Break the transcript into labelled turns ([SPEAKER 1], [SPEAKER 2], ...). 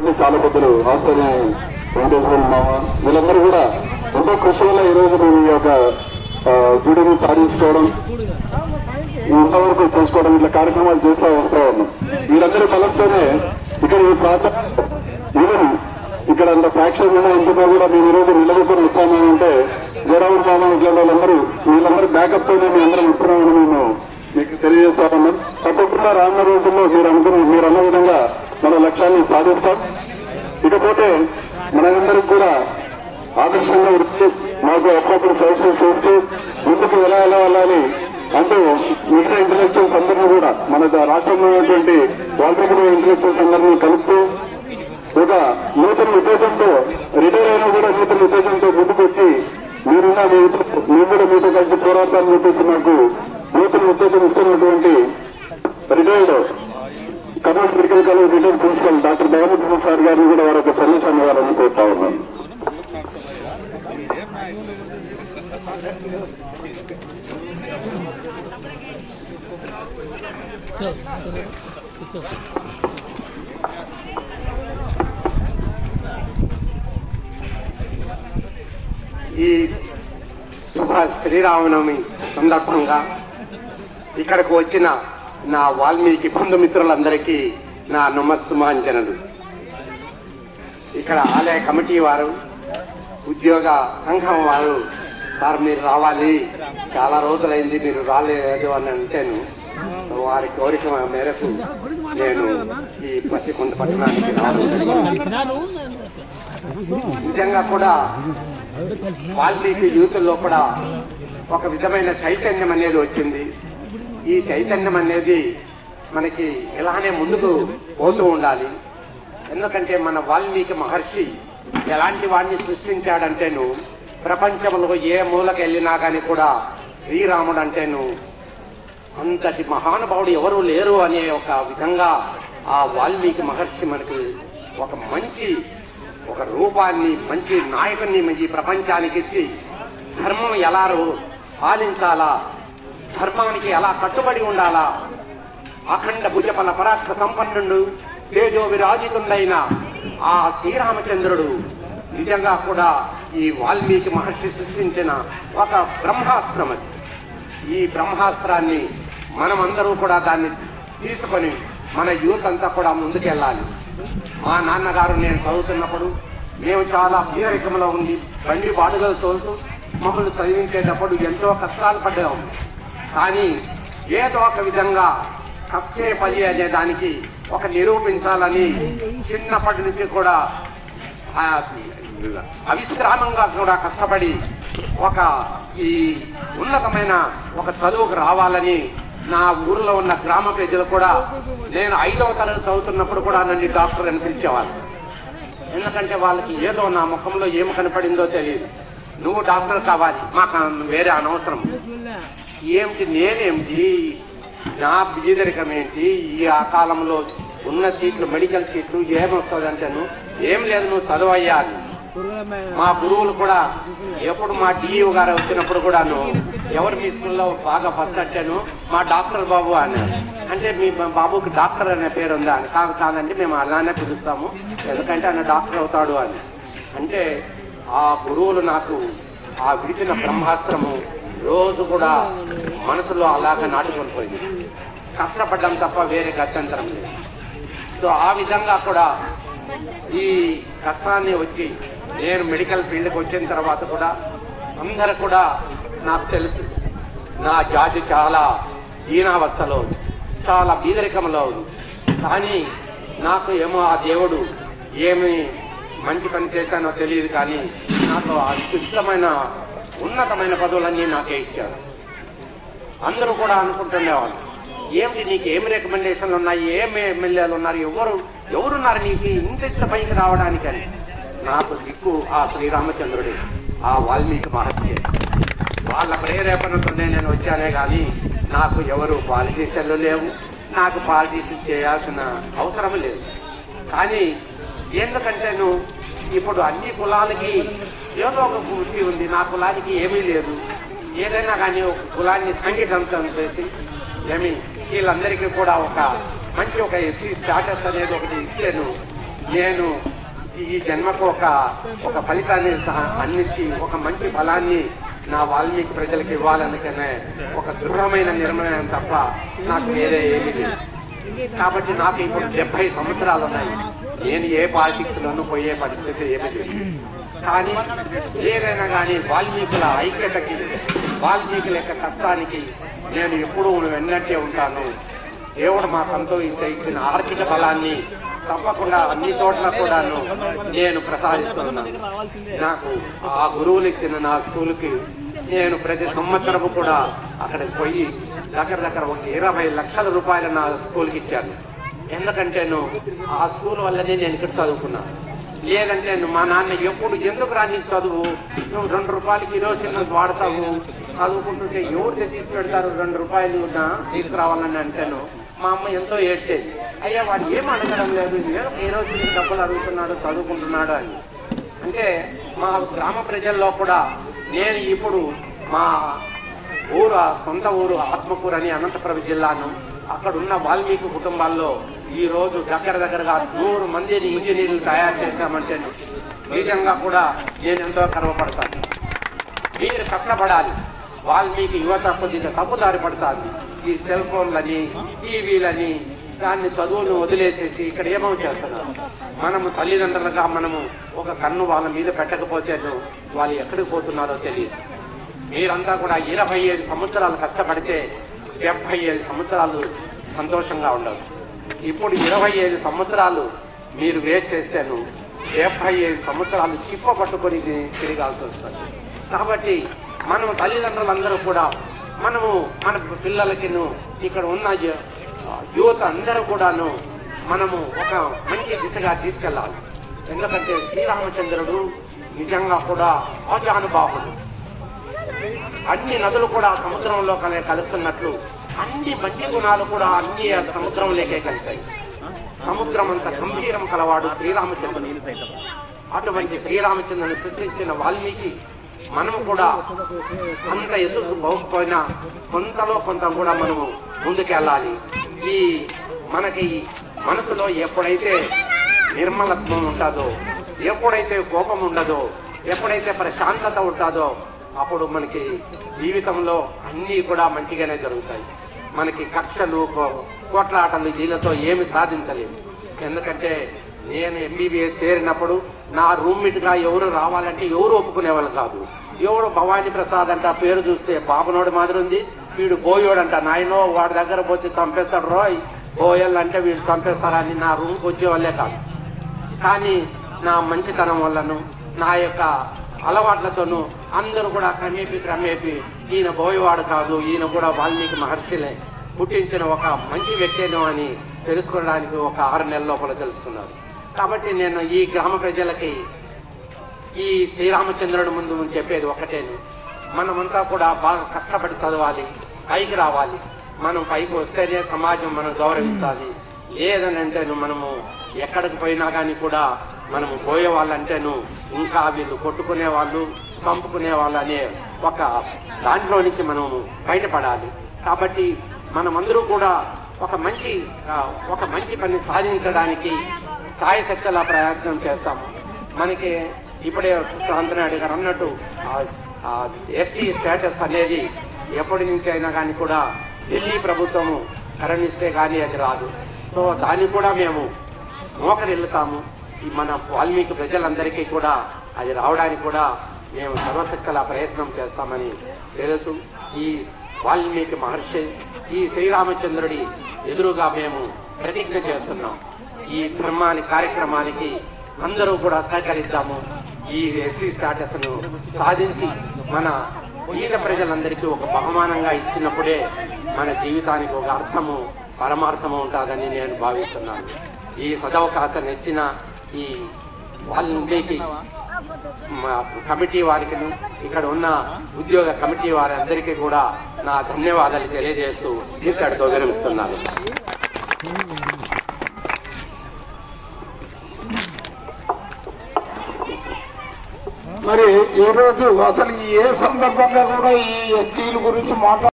[SPEAKER 1] చేసినటువంటి చాలా పెద్దలు ఆచార్య వెంకటేశ్వర మామ వీళ్ళందరూ కూడా ఎంతో కృషి వల్ల ఈ రోజు మేము ఈ యొక్క ఆ, గుడిని సాధించుకోవడం ఇంతవరకు చేసుకోవడం ఇట్లా కార్యక్రమాలు చేస్తూ వస్తా ఉన్నాం వీరందరూ కలస్తూనే ఇక్కడ ఈ ప్రాంతం ఈవెన్ ఇక్కడ అంత ఫ్యాక్షన్ ఉంటున్నా కూడా మేము ఈ రోజు నిలబెట్టుకుని వస్తాము అంటే జయరావు మామ ఇట్లాంటి వాళ్ళందరూ వీళ్ళందరూ బ్యాకప్ తోనే మేము అందరం ఇస్తున్నామని మేము మీకు తెలియజేస్తా ఉన్నాం తప్పకుండా రానున్న రోజుల్లో మీరు అనుకున్న మీరు అన్న విధంగా మన లక్ష్యాన్ని సాధిస్తాం ఇకపోతే మనందరికి కూడా ఆదర్శంగా ఉంటూ మాకు అప్పుడప్పుడు సజెషన్ చేస్తూ ముందుకు ఎలా ఎలా వెళ్ళాలి అంటూ మిగతా ఇంటలెక్చువల్స్ అందరినీ కూడా మన రాష్ట్రంలో ఉన్నటువంటి వాల్మీకి ఇంటలెక్చువల్స్ అందరినీ కలుపుతూ ఒక నూతన ఉద్దేశంతో రిటైర్ అయినా కూడా నూతన ఉద్దేశంతో ముందుకు వచ్చి మీరున్న మీతో మేము కూడా మీతో కలిసి పోరాటాన్ని చెప్పేసి మాకు నూతన ఉద్దేశం ఇస్తున్నటువంటి retired Karnataka medical college retired principal doctor Bhagwant sir గారిని కూడా వారి యొక్క సందేశాన్ని ఇవ్వాలని కోరుతా ఉన్నాను
[SPEAKER 2] ఈ శుభ శ్రీరామనవమి సందర్భంగా ఇక్కడికి వచ్చిన నా వాల్మీకి బంధుమిత్రులందరికీ నా నమస్సుమాంజనలు ఇక్కడ ఆలయ కమిటీ వారు ఉద్యోగ సంఘం వారు సార్ మీరు రావాలి చాలా రోజులైంది మీరు రాలేదు అని అంటేను వారి కోరిక మేరకు నేను ఈ పత్తికొండ పట్టణానికి రావడం నిజంగా కూడా వాల్మీకి యూతుల్లో కూడా ఒక విధమైన చైతన్యం అనేది వచ్చింది ఈ చైతన్యం అనేది మనకి ఇలానే ముందుకు పోతూ ఉండాలి ఎందుకంటే మన వాల్మీకి మహర్షి ఎలాంటి వాడిని సృష్టించాడంటేను ప్రపంచంలో ఏ మూలకి వెళ్ళినా కానీ కూడా శ్రీరాముడు అంటేను అంతటి మహానుభావుడు ఎవరు లేరు అనే ఒక విధంగా ఆ వాల్మీకి మహర్షి మనకి ఒక మంచి ఒక రూపాన్ని మంచి నాయకుని మంచి ప్రపంచానికి ఇచ్చి ధర్మం ఎలా రూ- పాలించాలా ధర్మానికి ఎలా కట్టుబడి ఉండాలా అఖండ భుజపల పరాక్ర సంపన్నుడు తేజో విరాజితుండైన ఆ శ్రీరామచంద్రుడు నిజంగా కూడా ఈ వాల్మీకి మహర్షి సృష్టించిన ఒక బ్రహ్మాస్త్రం అది ఈ బ్రహ్మాస్త్రాన్ని మనమందరూ కూడా దాన్ని తీసుకొని మన యూత్ అంతా కూడా ముందుకెళ్ళాలి మా నాన్నగారు నేను చదువుతున్నప్పుడు మేము చాలా పేరికంలో ఉండి బండి బాడుగలు తోలుతూ మమ్మల్ని చదివించేటప్పుడు ఎంతో కష్టాలు పడ్డాము కానీ ఏదో ఒక విధంగా కష్టే పది అనే దానికి ఒక నిరూపించాలని చిన్నప్పటి నుంచి కూడా ఆ, అవిశ్రామంగా కూడా కష్టపడి ఒక ఈ ఉన్నతమైన ఒక చదువుకు రావాలని నా ఊర్లో ఉన్న గ్రామ ప్రజలు కూడా నేను ఐదవ తరగతి చదువుతున్నప్పుడు కూడా నన్ను డాక్టర్ అని పిలిచేవాళ్ళు ఎందుకంటే వాళ్ళకి ఏదో నా ముఖంలో ఏం కనపడిందో తెలియదు నువ్వు డాక్టర్ కావాలి మాకు వేరే అనవసరం ఏమిటి నేనేమిటి నా బీదరికం ఏంటి ఈ ఆ కాలంలో ఉన్న సీట్లు మెడికల్ సీట్లు ఏమొస్తుంది అంటేను ఏం లేదు నువ్వు చదవయ్యా అని. మా గురువులు కూడా ఎప్పుడు మా డిఈఓ గారు వచ్చినప్పుడు కూడాను ఎవరు మీ స్కూల్లో బాగా ఫస్ట్ అంటాను మా డాక్టర్ బాబు అన్నారు అంటే మీ బాబుకి డాక్టర్ అనే పేరు ఉందా అని కాదు కాదండి మేము అలానే పిలుస్తాము ఎందుకంటే ఆయన డాక్టర్ అవుతాడు అని అంటే ఆ గురువులు నాకు ఆ విడిచిన బ్రహ్మాస్త్రము రోజు కూడా మనసులో అలాగ నాటుకొని పోయింది కష్టపడ్డాం తప్ప వేరే గత్యంతరం లేదు సో ఆ విధంగా కూడా ఈ కష్టాన్ని వచ్చి నేను మెడికల్ ఫీల్డ్కి వచ్చిన తర్వాత కూడా అందరు కూడా నాకు తెలుసు నా జాతి చాలా దీనావస్థలో ఉంది. చాలా బీదరికంలో ఉంది కానీ నాకు ఏమో ఆ దేవుడు ఏమి మంచి పని చేశానో తెలియదు కానీ నాకు అత్యుత్తమైన ఉన్నతమైన పదవులన్నీ నాకే ఇచ్చారు అందరూ కూడా అనుకుంటుండేవాళ్ళు ఏమిటి నీకు ఏమి రికమెండేషన్లు ఉన్నాయి ఏమి ఎమ్మెల్యేలు ఉన్నారు ఎవరు ఎవరున్నారు నీకు ఇంత ఇంత పైకి రావడానికి అని నాకు దిక్కు ఆ శ్రీరామచంద్రుడే ఆ వాల్మీకి మహర్షి వాళ్ళ ప్రేరేపణతోనే నేను వచ్చానే కానీ నాకు ఎవరు పాలిటీషియన్లు లేవు నాకు పాలిటీషియన్ చేయాల్సిన అవసరం లేదు కానీ ఎందుకంటే నువ్వు ఇప్పుడు అన్ని కులాలకి ఏదో ఒక వృత్తి ఉంది నా కులానికి ఏమీ లేదు ఏదైనా కానీ ఒక కులాన్ని సంఘటితం చేసి ఏమి వీళ్ళందరికీ కూడా ఒక మంచి ఒక ఎస్సీ స్టాటస్ అనేది ఒకటి ఇస్తేను నేను ఈ జన్మకు ఒక ఒక ఫలితాన్ని సహ- అందించి ఒక మంచి ఫలాన్ని నా వాల్మీకి ప్రజలకు ఇవ్వాలనుకునే ఒక దృఢమైన నిర్ణయం తప్ప నాకు వేరే ఏమీ లేదు కాబట్టి నాకు ఇప్పుడు డెబ్బై సంవత్సరాలు ఉన్నాయి నేను ఏ పాలిటిక్స్ లోనూ పోయే పరిస్థితి ఏమీ లేదు కానీ ఏదైనా కానీ వాల్మీకుల ఐక్యతకి వాల్మీకుల యొక్క కష్టానికి నేను ఎప్పుడూ వెన్నట్టే ఉంటాను దేవుడు మాకంతో ఇంత ఇచ్చిన ఆర్థిక బలాన్ని తప్పకుండా అన్ని చోట్ల కూడాను నేను ప్రసాదిస్తున్నాను నాకు ఆ గురువులు ఇచ్చిన నా స్కూల్కి నేను ప్రతి సంవత్సరము కూడా అక్కడికి పోయి దగ్గర దగ్గర ఒక ఇరవై లక్షల రూపాయలు నా స్కూల్కి ఇచ్చాను ఎందుకంటేను ఆ స్కూల్ వల్లనే నేను ఇక్కడ చదువుకున్నాను లేదంటే నువ్వు మా నాన్న ఎప్పుడు ఎందుకు రాని చదువు నువ్వు రెండు రూపాయలకి ఈరోజు చిన్నది వాడతావు చదువుకుంటుంటే ఎవరు తెచ్చి పెడతారు రెండు రూపాయలు నా తీసుకురావాలని అంటాను మా అమ్మ ఎంతో ఏడ్చేది అయ్యా వాడు ఏం అడగడం లేదు ఏ రోజు నీకు డబ్బులు అడుగుతున్నాడు చదువుకుంటున్నాడు అని అంటే మా గ్రామ ప్రజల్లో కూడా నేను ఇప్పుడు మా ఊరు ఆ సొంత ఊరు ఆత్మకూరు అని అనంతపురం జిల్లాను అక్కడ ఉన్న వాల్మీకి కుటుంబాల్లో ఈ రోజు దగ్గర దగ్గరగా నూరు మందిని ఇంజనీర్లు తయారు చేశామంటే నిజంగా కూడా నేను ఎంతో గర్వపడతాను మీరు కష్టపడాలి వాల్మీకి యువత కొద్దిగా తప్పుదారి పడతారు ఈ సెల్ ఫోన్లని టీవీలని దాన్ని చదువును వదిలేసేసి ఇక్కడ ఏమో చేస్తున్నారు మనము తల్లిదండ్రులుగా మనము ఒక కన్ను వాళ్ళ మీద పెట్టకపోతే వాళ్ళు ఎక్కడికి పోతున్నారో తెలియదు మీరంతా కూడా ఇరవై ఐదు సంవత్సరాలు కష్టపడితే డెబ్బై ఐదు సంవత్సరాలు సంతోషంగా ఉండరు ఇప్పుడు ఇరవై ఐదు సంవత్సరాలు మీరు వేసేస్తేను డెబ్బై ఐదు సంవత్సరాలు చిప్ప పట్టుకొని తి- తిరగాల్సి వస్తుంది కాబట్టి మనం తల్లిదండ్రులందరూ కూడా మనము మన పిల్లలకి ఇక్కడ ఉన్న యు- యువత అందరూ కూడాను మనము ఒక మంచి దిశగా తీసుకెళ్ళాలి ఎందుకంటే శ్రీరామచంద్రుడు నిజంగా కూడా ఆజానుబాహుడు అన్ని నదులు కూడా సముద్రంలో కల- కలుస్తున్నట్లు అన్ని మంచి గుణాలు కూడా అన్ని ఆ సముద్రంలోకే కలిశాయి సముద్రం అంత గంభీరం కలవాడు శ్రీరామచంద్రుడు అటువంటి శ్రీరామచంద్రుని సృష్టించిన వాల్మీకి మనము కూడా అంత ఎదురు పోకపోయినా కొంతలో కొంత కూడా మనము ముందుకెళ్ళాలి ఈ మనకి మనసులో ఎప్పుడైతే నిర్మలత్వం ఉంటుందో ఎప్పుడైతే కోపం ఉండదో ఎప్పుడైతే ప్రశాంతత ఉంటుందో అప్పుడు మనకి జీవితంలో అన్నీ కూడా మంచిగానే జరుగుతాయి మనకి కక్షలు కో- కోట్లాటలు దీనితో ఏమి సాధించలేము ఎందుకంటే నేను ఎంబీబీఎస్ చేరినప్పుడు నా రూమ్మేట్ గా ఎవరు రావాలంటే ఎవరు ఒప్పుకునేవాళ్ళు కాదు ఎవరు భవానీ ప్రసాద్ అంట ఆ పేరు చూస్తే పాపనోడు మాదిరి ఉంది వీడు బోయోడంట నాయనో వాడి దగ్గర పోతే చంపేస్తాడు రోయ్ బోయల్ అంటే వీడు చంపేస్తారని నా రూమ్కి వచ్చేవాళ్ళే కాదు కానీ నా మంచితనం వల్లను నా యొక్క అలవాట్లతోనూ అందరూ కూడా క్రమేపి క్రమేపి ఈయన బోయవాడు కాదు ఈయన కూడా వాల్మీకి మహర్షిలే పుట్టించిన ఒక మంచి వ్యక్తిను అని తెలుసుకోవడానికి ఒక ఆరు నెలల లోపల తెలుసుకున్నారు కాబట్టి నేను ఈ గ్రామ ప్రజలకి ఈ శ్రీరామచంద్రుడి ముందు చెప్పేది ఒకటేను మనమంతా కూడా బాగా కష్టపడి చదవాలి పైకి రావాలి మనం పైకి వస్తేనే సమాజం మనం గౌరవిస్తుంది లేదని అంటేను మనము ఎక్కడికి పోయినా కానీ కూడా మనము పోయే వాళ్ళంటేను ఇంకా వీళ్ళు కొట్టుకునే వాళ్ళు చంపుకునే వాళ్ళు అనే ఒక దాంట్లో నుంచి మనము బయటపడాలి కాబట్టి మనమందరూ కూడా ఒక మంచి ఆ, ఒక మంచి పని సాధించడానికి సాయశక్తుల ప్రయత్నం చేస్తాము మనకి ఇప్పుడే కాంతనాయుడు గారు అన్నట్టు ఎస్టీ స్టేటస్ అనేది ఎప్పటి నుంచి అయినా కానీ కూడా ఢిల్లీ ప్రభుత్వము కరణిస్తే కానీ అది రాదు సో దాన్ని కూడా మేము మోకరిల్లుతాము ఈ మన వాల్మీకి ప్రజలందరికీ కూడా అది రావడానికి కూడా మేము సర్వశక్తుల ప్రయత్నం చేస్తామని తెలుసు ఈ వాల్మీకి మహర్షి ఈ శ్రీరామచంద్రుడి ఎదురుగా మేము ప్రతిజ్ఞ చేస్తున్నాం ఈ ధర్మాని కార్యక్రమానికి అందరూ కూడా సహకరిద్దాము ఈ ఎస్సీ స్టాటస్ ను సాధించి మన ఈత ప్రజలందరికీ ఒక బహుమానంగా ఇచ్చినప్పుడే మన జీవితానికి ఒక అర్థము పరమార్థము ఉంటుందని నేను భావిస్తున్నాను ఈ సదవకాశం ఇచ్చిన ఈ వాళ్ళకి మా కమిటీ వారికి ఇక్కడ ఉన్న ఉద్యోగ కమిటీ వారందరికీ కూడా నా ధన్యవాదాలు తెలియజేస్తూ ఇక్కడితో విరమిస్తున్నాను
[SPEAKER 3] మరి ఈ రోజు అసలు ఏ సందర్భంగా కూడా ఈ ఎస్టీల గురించి మాట్లాడ